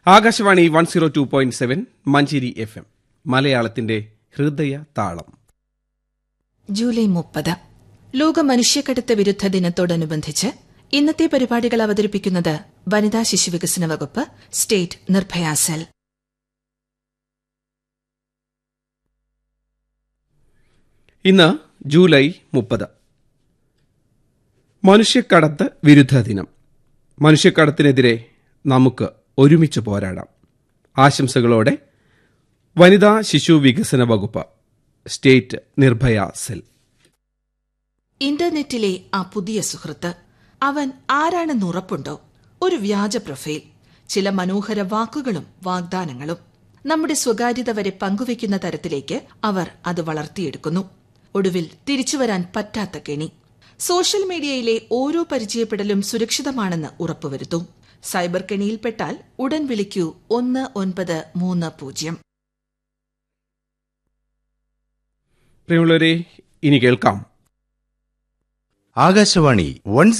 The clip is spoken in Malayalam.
Akashvani one zero two point seven Manjeri F M മലയാളത്തിന്റെ ഹൃദയ താളം ജൂലൈ മുപ്പത് ലോക മനുഷ്യക്കടത്ത് വിരുദ്ധ ദിനത്തോടനുബന്ധിച്ച് ഇന്നത്തെ പരിപാടികൾ അവതരിപ്പിക്കുന്നത് വനിതാ ശിശുവികസന വകുപ്പ് സ്റ്റേറ്റ് നിർഭയ സെൽ ഇന്ന് ജൂലൈ മുപ്പത് മനുഷ്യക്കടത്ത് വിരുദ്ധ ദിനം മനുഷ്യക്കടത്തിനെതിരെ നമുക്ക് ഒരുമിച്ച് പോരാടാം ആശംസകളോടെ വനിതാ ശിശു വികസന വകുപ്പ് സ്റ്റേറ്റ് നിർഭയ സെൽ ഇന്റർനെറ്റിലെ ആ പുതിയ സുഹൃത്ത് അവൻ ആരാണെന്ന് ഉറപ്പുണ്ടോ ഒരു വ്യാജ പ്രൊഫൈൽ ചില മനോഹര വാക്കുകളും വാഗ്ദാനങ്ങളും നമ്മുടെ സ്വകാര്യത വരെ പങ്കുവയ്ക്കുന്ന തരത്തിലേക്ക് അവർ അത് വളർത്തിയെടുക്കുന്നു ഒടുവിൽ തിരിച്ചുവരാൻ പറ്റാത്ത കെണി സോഷ്യൽ മീഡിയയിലെ ഓരോ പരിചയപ്പെടലും സുരക്ഷിതമാണെന്ന് ഉറപ്പുവരുത്തും സൈബർ കെണിയിൽപ്പെട്ടാൽ ഉടൻ വിളിക്കൂ ഒന്ന് ഒൻപത് മൂന്ന് പൂജ്യം പ്രിയമുള്ളവരെ ഇനി കേൾക്കാം ആകാശവാണി വൺ